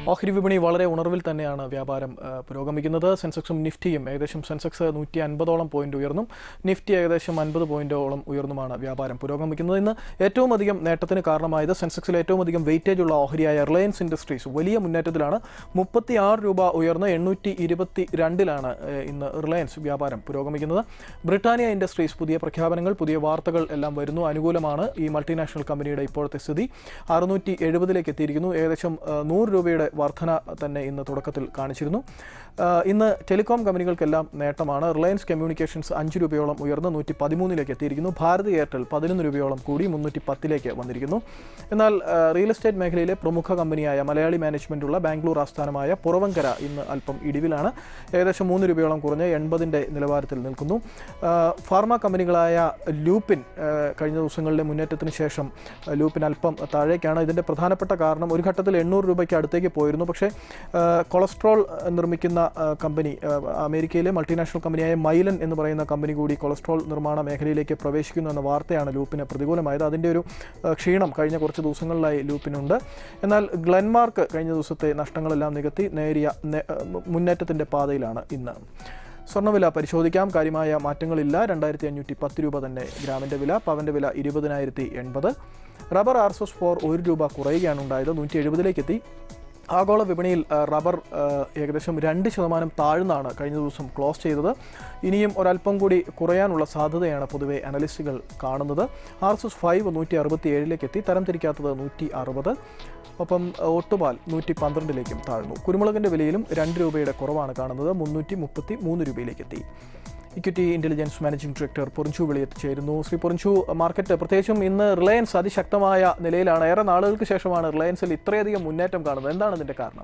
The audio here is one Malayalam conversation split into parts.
ഓഹരി വിപണി വളരെ ഉണർവിൽ തന്നെയാണ് വ്യാപാരം ആ, പുരോഗമിക്കുന്നത് സെൻസെക്സും നിഫ്റ്റിയും ഏകദേശം സെൻസെക്സ് നൂറ്റി അൻപതോളം പോയിന്റ് ഉയർന്നും നിഫ്റ്റി ഏകദേശം അൻപത് പോയിന്റോളം ഉയർന്നുമാണ് വ്യാപാരം പുരോഗമിക്കുന്നത് ഇന്ന് ഏറ്റവും അധികം നേട്ടത്തിന് കാരണമായത് സെൻസെക്സിൽ ഏറ്റവും അധികം വെയിറ്റേജ് ഉള്ള ഓഹരിയായ റിലയൻസ് ഇൻഡസ്ട്രീസ് വലിയ മുന്നേറ്റത്തിലാണ് മുപ്പത്തി ആറ് രൂപ ഉയർന്ന് എണ്ണൂറ്റി ഇരുപത്തി രണ്ടിലാണ് ഏഹ്, ഇന്ന് റിലയൻസ് വ്യാപാരം പുരോഗമിക്കുന്നത് ബ്രിട്ടാനിയ ഇൻഡസ്ട്രീസ് പുതിയ പ്രഖ്യാപനങ്ങൾ പുതിയ വാർത്തകൾ എല്ലാം വരുന്നു അനുകൂലമാണ് ഈ മൾട്ടിനാഷണൽ കമ്പനിയുടെ ഇപ്പോഴത്തെ സ്ഥിതി അറുന്നൂറ്റി എഴുപതിലേക്ക് എത്തിയിരിക്കുന്നു ഏകദേശം ആ, നൂറ് രൂപയുടെ വർധന തന്നെ ഇന്ന് തുടക്കത്തിൽ കാണിച്ചിരുന്നു ആ, ഇന്ന് ടെലികോം കമ്പനികൾക്കെല്ലാം നേട്ടമാണ് റിലയൻസ് കമ്മ്യൂണിക്കേഷൻസ് അഞ്ച് രൂപയോളം ഉയർന്ന് നൂറ്റി പതിമൂന്നിലേക്ക് എത്തിയിരിക്കുന്നു ഭാരതി എയർടെൽ പതിനൊന്ന് രൂപയോളം കൂടി മുന്നൂറ്റി പത്തിലേക്ക് വന്നിരിക്കുന്നു എന്നാൽ ആ, റിയൽ എസ്റ്റേറ്റ് മേഖലയിലെ പ്രമുഖ കമ്പനിയായ മലയാളി മാനേജ്മെന്റുള്ള ബാംഗ്ലൂർ ആസ്ഥാനമായ പുറവങ്കര ഇന്ന് അല്പം ഇടിവിലാണ് ഏകദേശം മൂന്ന് രൂപയോളം കുറഞ്ഞ് എൺപതിൻ്റെ നിലവാരത്തിൽ നിൽക്കുന്നു ആ, ഫാർമ കമ്പനികളായ ലൂപ്പിൻ ആ, കഴിഞ്ഞ ദിവസങ്ങളിലെ മുന്നേറ്റത്തിന് ശേഷം ആ, ലൂപ്പിൻ അല്പം താഴേക്കാണ് ഇതിൻ്റെ പ്രധാനപ്പെട്ട കാരണം ഒരു ഘട്ടത്തിൽ എണ്ണൂറ് രൂപയ്ക്ക് അടുത്തേക്ക് പോയിരുന്നു പക്ഷേ ആ, കൊളസ്ട്രോൾ നിർമ്മിക്കുന്ന ആ, കമ്പനി ആ, അമേരിക്കയിലെ മൾട്ടിനാഷണൽ കമ്പനിയായ മൈലൻ എന്ന് പറയുന്ന കമ്പനി കൂടി കൊളസ്ട്രോൾ നിർമ്മാണ മേഖലയിലേക്ക് പ്രവേശിക്കുന്നു എന്ന വാർത്തയാണ് ലൂപ്പിന് പ്രതികൂലമായത് അതിൻ്റെ ഒരു ആ, ക്ഷീണം കഴിഞ്ഞ കുറച്ച് ദിവസങ്ങളിലായി ലൂപ്പിനുണ്ട് എന്നാൽ ഗ്ലെൻമാർക്ക് കഴിഞ്ഞ ദിവസത്തെ നഷ്ടങ്ങളെല്ലാം നികത്തി നേരിയ നേ- മുന്നേറ്റത്തിൻ്റെ പാതയിലാണ് ഇന്ന് സ്വർണ്ണവില പരിശോധിക്കാം കാര്യമായ മാറ്റങ്ങളില്ല രണ്ടായിരത്തി അഞ്ഞൂറ്റി പത്ത് രൂപ തന്നെ ഗ്രാമിൻ്റെ വില പവൻ്റെ വില ഇരുപതിനായിരത്തി എൺപത് റബ്ബർ ആർസോസ് ഫോർ ഒരു രൂപ കുറയുകയാണ് ഉണ്ടായത് നൂറ്റി എഴുപതിലേക്ക് എത്തി ആഗോള വിപണിയിൽ ആ, റബ്ബർ ആ, ഏകദേശം രണ്ട് ശതമാനം താഴ്ന്നാണ് കഴിഞ്ഞ ദിവസം ക്ലോസ് ചെയ്തത് ഇനിയും ഒരല്പം കൂടി കുറയാനുള്ള സാധ്യതയാണ് പൊതുവെ അനലിസ്റ്റുകൾ കാണുന്നത് ആർ എസ് എസ് ഫൈവ് നൂറ്റി അറുപത്തി ഏഴിലേക്ക് എത്തി തരം തിരിക്കാത്തത് നൂറ്റി അറുപത് ഒപ്പം ആ, ഒട്ടുപാൽ നൂറ്റി പന്ത്രണ്ടിലേക്കും താഴ്ന്നു കുരുമുളകിൻ്റെ വിലയിലും രണ്ട് രൂപയുടെ കുറവാണ് കാണുന്നത് മുന്നൂറ്റി മുപ്പത്തി മൂന്ന് രൂപയിലേക്ക് എത്തി equity intelligence managing director Porinju വിളി എത്തിച്ചേരുന്നു ശ്രീ പൊറിഞ്ചു മാർക്കറ്റ് പ്രത്യേകിച്ചും ഇന്ന് റിലയൻസ് അതിശക്തമായ നിലയിലാണ് ഏറെ നാളുകൾക്ക് ശേഷമാണ് റിലയൻസിൽ ഇത്രയധികം മുന്നേറ്റം കാണുന്നത് എന്താണ് ഇതിന്റെ കാരണം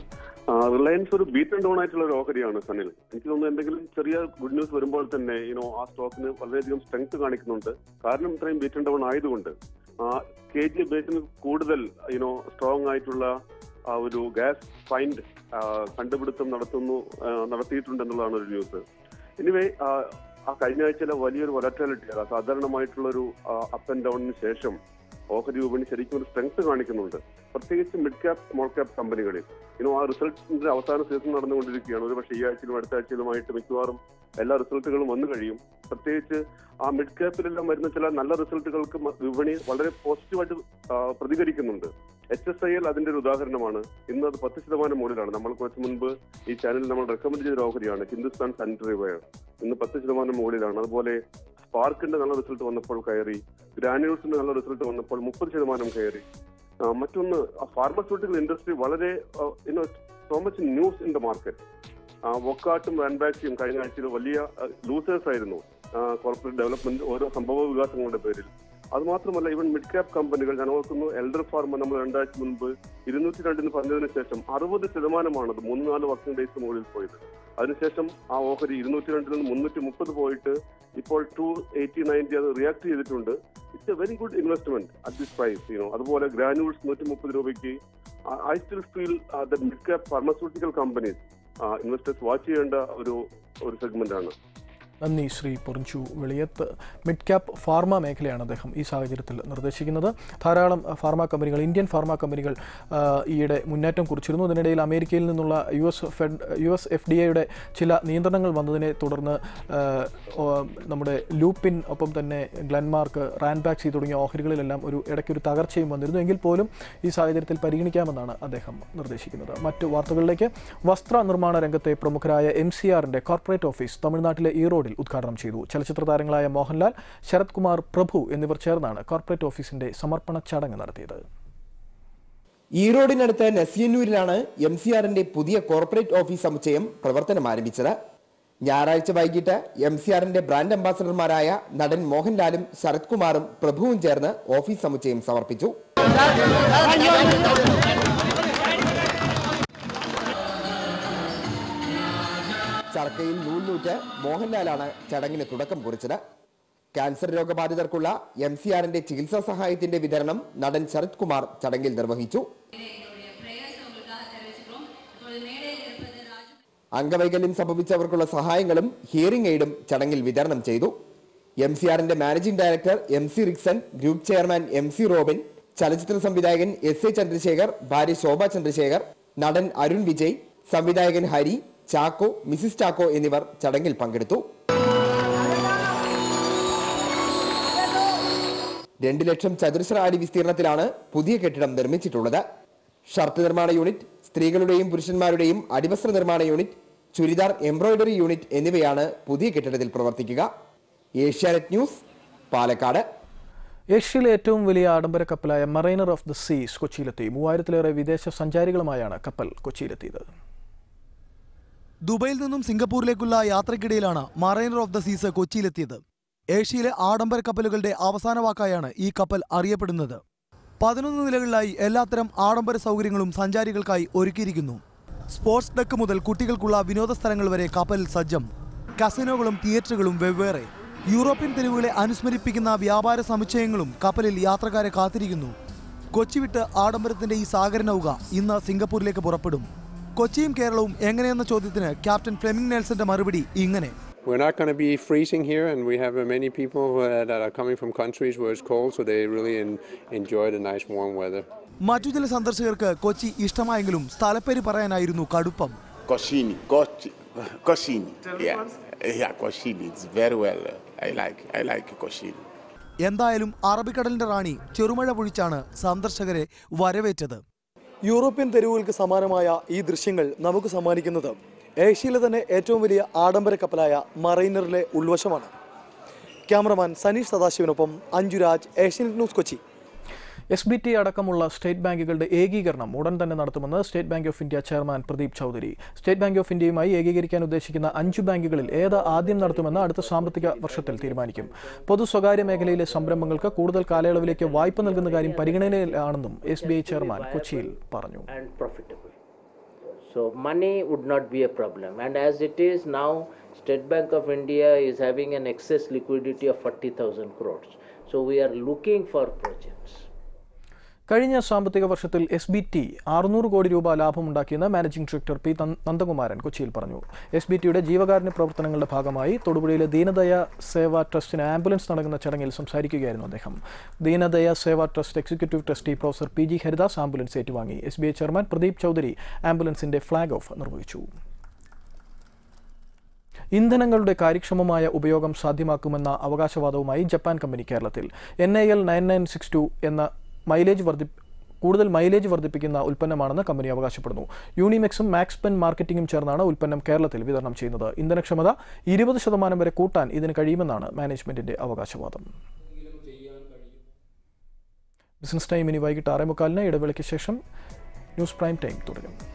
ആ, റിലയൻസ് ഒരു ബീറ്റ് ആൻഡ് ഡൗൺ ആയിട്ടുള്ള ഒരു ഓഹരിയാണ് സനിൽ എനിക്ക് തോന്നുന്നു എന്തെങ്കിലും ചെറിയ ഗുഡ് ന്യൂസ് വരുമ്പോൾ തന്നെ യുനോ ആ സ്റ്റോക്കിന് വളരെയധികം സ്ട്രെങ്ത് കാണിക്കുന്നുണ്ട് കാരണം ഇത്രയും ബീറ്റ് ആൻഡ് ഡൗൺ ആയതുകൊണ്ട് കെ ജി ബേസിന് കൂടുതൽ യുനോ സ്ട്രോങ് ആയിട്ടുള്ള ആ ഒരു ഗ്യാസ് ഫൈൻഡ് കണ്ടുപിടുത്തം നടത്തുന്നു ആ, നടത്തിയിട്ടുണ്ടെന്നുള്ളതാണ് ഒരു ന്യൂസ് എനിവേ ആ കഴിഞ്ഞ ആഴ്ചയിലെ വലിയൊരു വൊലറ്റാലിറ്റി അസാധാരണമായിട്ടുള്ള ഒരു അപ്പ് ആൻഡ് ഡൗണിന് ശേഷം ഓഹരി വിപണി ശരിക്കും ഒരു സ്ട്രെങ്ത് കാണിക്കുന്നുണ്ട് പ്രത്യേകിച്ച് മിഡ് ക്യാപ് സ്മോൾ ക്യാപ് കമ്പനികളിൽ ഇനോ ആ റിസൾട്ടിന്റെ അവസാന സീസൺ നടന്നുകൊണ്ടിരിക്കുകയാണ് ഒരു പക്ഷേ ഈ ആഴ്ചയിലും അടുത്ത ആഴ്ചയിലുമായിട്ട് മിക്കവാറും എല്ലാ റിസൾട്ടുകളും വന്നു കഴിയും പ്രത്യേകിച്ച് ആ മിഡ് ക്യാപ്പിലെല്ലാം വരുന്ന ചില നല്ല റിസൾട്ടുകൾക്ക് മ- വിപണി വളരെ പോസിറ്റീവായിട്ട് ആ, പ്രതികരിക്കുന്നുണ്ട് എച്ച് എസ് ഐ എൽ അതിന്റെ ഒരു ഉദാഹരണമാണ് ഇന്ന് അത് പത്ത് ശതമാനം മുകളിലാണ് നമ്മൾ കുറച്ച് മുൻപ് ഈ ചാനലിൽ നമ്മൾ റെക്കമെൻഡ് ചെയ്ത ഒരു ഓഹരിയാണ് ഹിന്ദുസ്ഥാൻ സാനിറ്ററി വെയർ ഇന്ന് പത്ത് ശതമാനം മുകളിലാണ് അതുപോലെ സ്പാർക്കിന്റെ നല്ല റിസൾട്ട് വന്നപ്പോൾ കയറി ഗ്രാനുൾസിന്റെ നല്ല റിസൾട്ട് വന്നപ്പോൾ മുപ്പത് ശതമാനം കയറി ആ, മറ്റൊന്ന് ഫാർമസ്യൂട്ടിക്കൽ ഇൻഡസ്ട്രി വളരെ so much news in the market വൊക്കാട്ടും വാൻബാക്സിയും കഴിഞ്ഞ ആഴ്ചയിൽ വലിയ ലൂസേഴ്സ് ആയിരുന്നു കോർപ്പറേറ്റ് ഡെവലപ്മെന്റ് ഓരോ സംഭവ വികാസങ്ങളുടെ പേരിൽ അത് മാത്രമല്ല ഈവൻ മിഡ് ക്യാപ് കമ്പനികൾ ഞാൻ ഓർക്കുന്നു എൽഡർ ഫാർമ നമ്മൾ രണ്ടാഴ്ച മുൻപ് ഇരുന്നൂറ്റി രണ്ടിന് പറഞ്ഞതിന് ശേഷം അറുപത് ശതമാനമാണ് അത് മൂന്ന് നാല് വർക്കിംഗ് ഡേയ്സ് മുകളിൽ പോയത് അതിനുശേഷം ആ ഓഹരി ഇരുന്നൂറ്റി രണ്ടിൽ നിന്ന് മുന്നൂറ്റി മുപ്പത് പോയിട്ട് ഇപ്പോൾ ടു എയ്റ്റി നയൻറ്റി അത് റിയാക്ട് ചെയ്തിട്ടുണ്ട് it's a very good investment at this price you know അതുപോലെ ഗ്രാനുൾസ് നൂറ്റി മുപ്പത് രൂപയ്ക്ക് I still feel the mid cap pharmaceutical companies investors watch ചെയ്യേണ്ട ഒരു ഒരു സെഗ്മെന്റ് ആണ് നന്ദി Shri Porinju Veliyath mid cap pharma മേഖലയാണ് അദ്ദേഹം ഈ സാഹചര്യത്തിൽ നിർദ്ദേശിക്കുന്നത് ധാരാളം അഹ്, ഫാർമ കമ്പനികൾ ഇന്ത്യൻ ഫാർമ കമ്പനികൾ ആ, ഈയിടെ മുന്നേറ്റം കുറിച്ചിരുന്നു അതിനിടയിൽ അമേരിക്കയിൽ നിന്നുള്ള U S Fed U S F D എയുടെ ചില നിയന്ത്രണങ്ങൾ വന്നതിനെ തുടർന്ന് ആ, ഓ, നമ്മുടെ ലൂപ്പിൻ ഒപ്പം തന്നെ ഗ്ലൻമാർക്ക് റാൻബാക്സി തുടങ്ങിയ ഓഹരികളിലെല്ലാം ഒരു ഇടയ്ക്കൊരു തകർച്ചയും വന്നിരുന്നു എങ്കിൽ പോലും ഈ സാഹചര്യത്തിൽ പരിഗണിക്കാമെന്നാണ് അദ്ദേഹം നിർദ്ദേശിക്കുന്നത് മറ്റു വാർത്തകളിലേക്ക് വസ്ത്ര നിർമ്മാണ രംഗത്തെ പ്രമുഖരായ എം സി ആറിന്റെ കോർപ്പറേറ്റ് ഓഫീസ് തമിഴ്നാട്ടിലെ ഈറോഡിൽ ഉദ്ഘാടനം ചെയ്തു ചലച്ചിത്ര താരങ്ങളായ മോഹൻലാൽ ശരത് കുമാർ പ്രഭു എന്നിവർ ചേർന്നാണ് കോർപ്പറേറ്റ് ഓഫീസിന്റെ സമർപ്പണ ചടങ്ങ് നടത്തിയത് ഈറോഡിനടുത്ത് നസിയന്നൂരിലാണ് എം സി ആറിന്റെ പുതിയ കോർപ്പറേറ്റ് ഓഫീസ് സമുച്ചയം പ്രവർത്തനം ആരംഭിച്ചത് ഞായറാഴ്ച വൈകിട്ട് എം സി ആറിന്റെ ബ്രാൻഡ് അംബാസഡർമാരായ നടൻ മോഹൻലാലും ശരത് കുമാറും പ്രഭുവും ചേർന്ന് ഓഫീസ് സമുച്ചയം സമർപ്പിച്ചു ചർക്കയിൽ നൂൽനൂറ്റ് മോഹൻലാലാണ് ചടങ്ങിന് തുടക്കം കുറിച്ചത് ക്യാൻസർ രോഗബാധിതർക്കുള്ള എം സി ആറിന്റെ ചികിത്സാ സഹായത്തിന്റെ വിതരണം നടൻ ശരത് കുമാർ ചടങ്ങിൽ നിർവഹിച്ചു അംഗവൈകല്യം സംഭവിച്ചവർക്കുള്ള സഹായങ്ങളും ഹിയറിംഗ് എയ്ഡും ചടങ്ങിൽ വിതരണം ചെയ്തു എം സി ആറിന്റെ managing director M C Rixson group chairman M C Robin ചലച്ചിത്ര സംവിധായകൻ എസ് എ ചന്ദ്രശേഖർ ഭാര്യ ശോഭ ചന്ദ്രശേഖർ നടൻ അരുൺ വിജയ് സംവിധായകൻ ഹരി ചാക്കോ മിസിസ് ചാക്കോ എന്നിവർ ചടങ്ങിൽ പങ്കെടുത്തു രണ്ട് ലക്ഷം ചതുരശ്ര അടി വിസ്തീർണത്തിലാണ് പുതിയ കെട്ടിടം നിർമ്മിച്ചിട്ടുള്ളത് ഷർട്ട് നിർമ്മാണ യൂണിറ്റ് സ്ത്രീകളുടെയും പുരുഷന്മാരുടെയും അടിവസ്ത്ര നിർമ്മാണ യൂണിറ്റ് ചുരിദാർ എംബ്രോയിഡറി യൂണിറ്റ് എന്നിവയാണ് പുതിയ കെട്ടിടത്തിൽ പ്രവർത്തിക്കുക ഏഷ്യാനെറ്റ് ന്യൂസ് പാലക്കാട് ഏഷ്യയിലെ ഏറ്റവും വലിയ ആഡംബര കപ്പലായ മറൈനർ ഓഫ് ദ സീസ് കൊച്ചിയിലെത്തി മൂവായിരത്തിലേറെ വിദേശ സഞ്ചാരികളുമായാണ് കപ്പൽ കൊച്ചിയിലെത്തിയത് ദുബൈയിൽ നിന്നും സിംഗപ്പൂരിലേക്കുള്ള യാത്രയ്ക്കിടയിലാണ് മറൈനർ ഓഫ് ദ സീസ് കൊച്ചിയിലെത്തിയത് ഏഷ്യയിലെ ആഡംബര കപ്പലുകളുടെ അവസാന വാക്കായാണ് ഈ കപ്പൽ അറിയപ്പെടുന്നത് പതിനൊന്ന് നിലകളിലായി എല്ലാത്തരം ആഡംബര സൗകര്യങ്ങളും സഞ്ചാരികൾക്കായി ഒരുക്കിയിരിക്കുന്നു സ്പോർട്സ് ഡെക്ക് മുതൽ കുട്ടികൾക്കുള്ള വിനോദ സ്ഥലങ്ങൾ വരെ കപ്പലിൽ സജ്ജം കസിനോകളും തിയേറ്ററുകളും വെവ്വേറെ യൂറോപ്യൻ തെരുവുകളെ അനുസ്മരിപ്പിക്കുന്ന വ്യാപാര സമുച്ചയങ്ങളും കപ്പലിൽ യാത്രക്കാരെ കാത്തിരിക്കുന്നു കൊച്ചി വിട്ട് ആഡംബരത്തിന്റെ ഈ സാഗര നൗക ഇന്ന് സിംഗപ്പൂരിലേക്ക് പുറപ്പെടും കൊച്ചിയും കേരളവും എങ്ങനെയെന്ന ചോദ്യത്തിന് ക്യാപ്റ്റൻ ഫ്ലെമിംഗ് നെൽസന്റെ മറുപടി ഇങ്ങനെ We're not going to be freezing here, and we have uh, many people uh, that are coming from countries where it's cold, so they really en- enjoy the nice warm weather. മറ്റു ചില സന്ദർശകർക്ക് കൊച്ചി ഇഷ്ടമായെങ്കിലും സ്ഥലപ്പേര് പറയാനായിരുന്നു കടുപ്പം Coscini, Cosci, Coscini. Yeah, yeah, Coscini. It's very well. uh, I like, I like Coscini. എന്തായാലും അറബിക്കടലിന്റെ റാണി ചെറുമഴ പൊഴിച്ചാണ് സന്ദർശകരെ വരവേറ്റത് യൂറോപ്യൻ തെരുവുകൾക്ക് സമാനമായ ഈ ദൃശ്യങ്ങൾ നമുക്ക് സമ്മാനിക്കുന്നത് ഏഷ്യയിലെ തന്നെ ഏറ്റവും വലിയ ആഡംബര കപ്പലായ മറൈനറിലെ ഉൾവശമാണ് ക്യാമറമാൻ സനീഷ് സദാശിവനൊപ്പം Anjuraj Asianet News Kochi S B T അടക്കമുള്ള സ്റ്റേറ്റ് ബാങ്കുകളുടെ ഏകീകരണം ഉടൻ തന്നെ നടത്തുമെന്ന് State Bank of India chairman Pradeep Chaudhary State Bank of ഇന്ത്യയുമായി ഏകീകരിക്കാൻ ഉദ്ദേശിക്കുന്ന അഞ്ചു ബാങ്കുകളിൽ ഏത് ആദ്യം നടത്തുമെന്ന് അടുത്ത സാമ്പത്തിക വർഷത്തിൽ തീരുമാനിക്കും പൊതു സ്വകാര്യ മേഖലയിലെ സംരംഭങ്ങൾക്ക് കൂടുതൽ കാലയളവിലേക്ക് വായ്പ നൽകുന്ന കാര്യം പരിഗണനയിലാണെന്നും എസ് ബി ഐ ചെയർമാൻ കൊച്ചിയിൽ പറഞ്ഞു and profitable. So money would not be a problem. And as it is now, State Bank of India is having an excess liquidity of 40,000 crores. So we are looking for projects. കഴിഞ്ഞ സാമ്പത്തിക വർഷത്തിൽ എസ് ബി ടി അറുന്നൂറ് കോടി രൂപ ലാഭമുണ്ടാക്കിയെന്ന് മാനേജിംഗ് ഡയറക്ടർ പി തൻ- നന്ദകുമാരൻ കൊച്ചിയിൽ പറഞ്ഞു എസ് ബി ടിയുടെ ജീവകാരുണ്യ പ്രവർത്തനങ്ങളുടെ ഭാഗമായി തൊടുപുഴയിലെ ദീനദയ സേവ ട്രസ്റ്റിന് ആംബുലൻസ് നടക്കുന്ന ചടങ്ങിൽ സംസാരിക്കുകയായിരുന്നു അദ്ദേഹം Deenadaya Seva trust executive trustee professor P G Haridas ambulance ഏറ്റുവാങ്ങി S B I chairman Pradeep Chaudhary ആംബുലൻസിന്റെ ഫ്ളാഗ് ഓഫ് നിർവഹിച്ചു ഇന്ധനങ്ങളുടെ കാര്യക്ഷമമായ ഉപയോഗം സാധ്യമാക്കുമെന്ന അവകാശവാദവുമായി ജപ്പാൻ കമ്പനി കേരളത്തിൽ N I L nine nine six two എന്ന മൈലേജ് വർദ്ധി കൂടുതൽ മൈലേജ് വർദ്ധിപ്പിക്കുന്ന ഉൽപ്പന്നമാണെന്ന് കമ്പനി അവകാശപ്പെടുന്നു യൂണിമെക്സും മാക്സ് പെൻ മാർക്കറ്റിംഗും ചേർന്നാണ് ഉൽപ്പന്നം കേരളത്തിൽ വിതരണം ചെയ്യുന്നത് ഇന്ധനക്ഷമത ഇരുപത് ശതമാനം വരെ കൂട്ടാൻ ഇതിന് കഴിയുമെന്നാണ് മാനേജ്മെന്റിന്റെ അവകാശവാദം ബിസിനസ് ടൈം ഇനി വൈകിട്ട് ആറേ മുക്കാലിന് ഇടവേളയ്ക്ക് ശേഷം ന്യൂസ് പ്രൈം ടൈം തുടരും